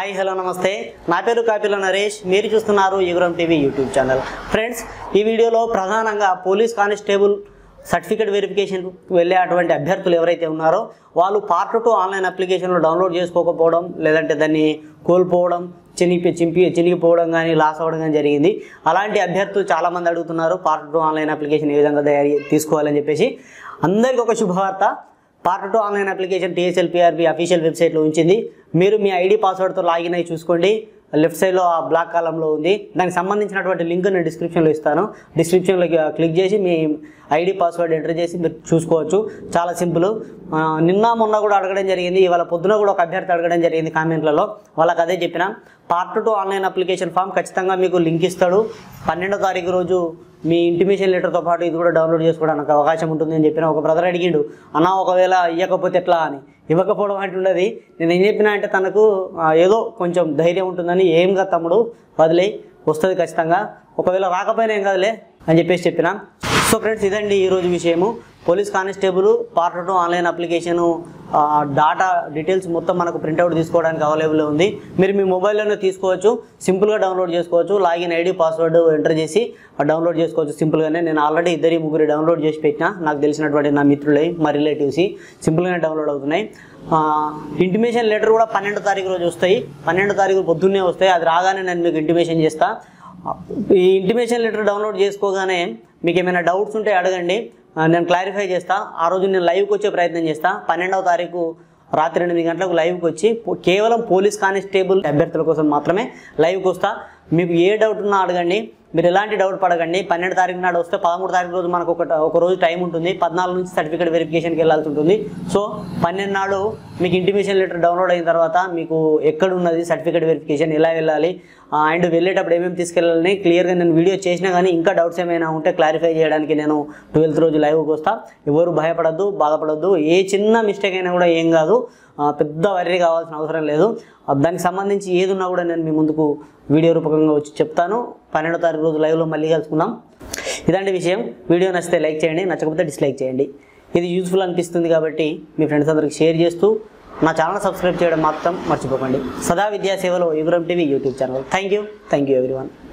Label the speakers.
Speaker 1: hi hello నమస్తే నా పేరు కాపిల నరేష్ మీరు చూస్తున్నారు యుగురం టీవీ యూట్యూబ్ ఛానల్ ఫ్రెండ్స్ ఈ వీడియోలో ప్రధానంగా పోలీస్ కానిస్టేబుల్ సర్టిఫికేట్ వెరిఫికేషన్ వెళ్ళే అటువంటి అభ్యర్థులు ఎవరైతే ఉన్నారో వాళ్ళు పార్ట్ టూ ఆన్లైన్ అప్లికేషన్లో డౌన్లోడ్ చేసుకోకపోవడం లేదంటే దాన్ని కోల్పోవడం చినిపి చింపి చినిగిపోవడం కానీ లాస్ అవ్వడం కానీ జరిగింది అలాంటి అభ్యర్థులు చాలామంది అడుగుతున్నారు పార్ట్ టూ ఆన్లైన్ అప్లికేషన్ ఏ విధంగా తయారు తీసుకోవాలని చెప్పేసి అందరికీ ఒక శుభవార్త part two online application TSL PRB official వెబ్సైట్లో ఉంచింది మీరు మీ ఐడి పాస్వర్డ్తో లాగిన్ అయ్యి చూసుకోండి లెఫ్ట్ సైడ్లో ఆ బ్లాక్ కాలంలో ఉంది దానికి సంబంధించినటువంటి లింక్ నేను డిస్క్రిప్షన్లో ఇస్తాను డిస్క్రిప్షన్లో క్లిక్ చేసి మీ ఐడి పాస్వర్డ్ ఎంటర్ చేసి మీరు చూసుకోవచ్చు చాలా సింపుల్ ఆ, నిన్న మొన్న కూడా అడగడం జరిగింది ఇవాళ పొద్దున కూడా ఒక అభ్యర్థి అడగడం జరిగింది కామెంట్లలో వాళ్ళకి అదే చెప్పిన part two online application form ఖచ్చితంగా మీకు లింక్ ఇస్తాడు పన్నెండో తారీఖు రోజు మీ ఇంటిమేషన్ లెటర్తో పాటు ఇది కూడా డౌన్లోడ్ చేసుకోవడానికి అవకాశం ఉంటుంది అని చెప్పిన ఒక బ్రదర్ అడిగిండు అన్న ఒకవేళ ఇవ్వకపోతే ఎట్లా అని ఇవ్వకపోవడం అంటే ఉండదు నేను ఏం చెప్పినా అంటే తనకు ఆ, ఏదో కొంచెం ధైర్యం ఉంటుందని ఏం కాదు తమ్ముడు వదిలే వస్తుంది ఖచ్చితంగా ఒకవేళ రాకపోయినా ఏం కాదులే అని చెప్పేసి చెప్పిన సో ఫ్రెండ్స్ ఇదండి ఈరోజు విషయము police constable part two online application data details మొత్తం మనకు ప్రింట్అవుట్ తీసుకోవడానికి అవైలబుల్ ఉంది మీరు మీ మొబైల్లోనే తీసుకోవచ్చు సింపుల్గా డౌన్లోడ్ చేసుకోవచ్చు లాగిన్ ఐడి పాస్వర్డ్ ఎంటర్ చేసి డౌన్లోడ్ చేసుకోవచ్చు సింపుల్గానే నేను ఆల్రెడీ ఇద్దరి ముగ్గురు డౌన్లోడ్ చేసి పెట్టిన నాకు తెలిసినటువంటి నా మిత్రులై మా రిలేటివ్స్ సింపుల్గానే డౌన్లోడ్ అవుతున్నాయి ఇంటిమేషన్ లెటర్ కూడా పన్నెండో తారీఖు రోజు వస్తాయి పన్నెండో తారీఖు పొద్దున్నే వస్తాయి అది రాగానే నేను మీకు ఇంటిమేషన్ చేస్తా ఈ ఇంటిమేషన్ లెటర్ డౌన్లోడ్ చేసుకోగానే మీకు ఏమైనా డౌట్స్ ఉంటే అడగండి ఆ, నేను క్లారిఫై చేస్తా ఆ రోజు నేను లైవ్కి వచ్చే ప్రయత్నం చేస్తా పన్నెండవ తారీఖు రాత్రి ఎనిమిది గంటలకు లైవ్కి వచ్చి పో- కేవలం పోలీస్ కానిస్టేబుల్ అభ్యర్థుల కోసం మాత్రమే లైవ్కి వస్తా మీకు ఏ డౌట్ ఉన్నా అడగండి మీరు ఎలాంటి డౌట్ పడకండి పన్నెండు తారీఖు నాడు వస్తే పదమూడు తారీఖు రోజు మనకు ఒక ఒక రోజు టైం ఉంటుంది పద్నాలుగు నుంచి సర్టిఫికేట్ వెరిఫికేషన్కి వెళ్ళాల్సి ఉంటుంది సో పన్నెండు నాడు మీకు ఇంటిమేషన్ లెటర్ డౌన్లోడ్ అయిన తర్వాత మీకు ఎక్కడ ఉన్నది సర్టిఫికేట్ వెరిఫికేషన్ ఎలా వెళ్ళాలి అండ్ వెళ్ళేటప్పుడు ఏమేమి తీసుకెళ్ళాలని క్లియర్గా నేను వీడియో చేసినా కానీ ఇంకా డౌట్స్ ఏమైనా ఉంటే క్లారిఫై చేయడానికి నేను ట్వెల్త్ రోజు లైవ్కి వస్తా ఎవరు భయపడద్దు బాధపడద్దు ఏ చిన్న మిస్టేక్ అయినా కూడా ఏం కాదు ఆ, పెద్ద వర్రీ కావాల్సిన అవసరం లేదు ఆ, దానికి సంబంధించి ఏది ఉన్నా కూడా నేను మీ ముందుకు వీడియో రూపకంగా వచ్చి చెప్తాను పన్నెండో తారీఖు రోజు లైవ్లో మళ్ళీ కలుసుకుందాం ఇలాంటి విషయం వీడియో నచ్చితే లైక్ చేయండి నచ్చకపోతే డిస్లైక్ చేయండి ఇది యూజ్ఫుల్ అనిపిస్తుంది కాబట్టి మీ ఫ్రెండ్స్ అందరికి షేర్ చేస్తూ నా ఛానల్ సబ్స్క్రైబ్ చేయడం మాత్రం మర్చిపోకండి సదా విద్యా సేవలో యుగురం TV YouTube channel thank you thank you everyone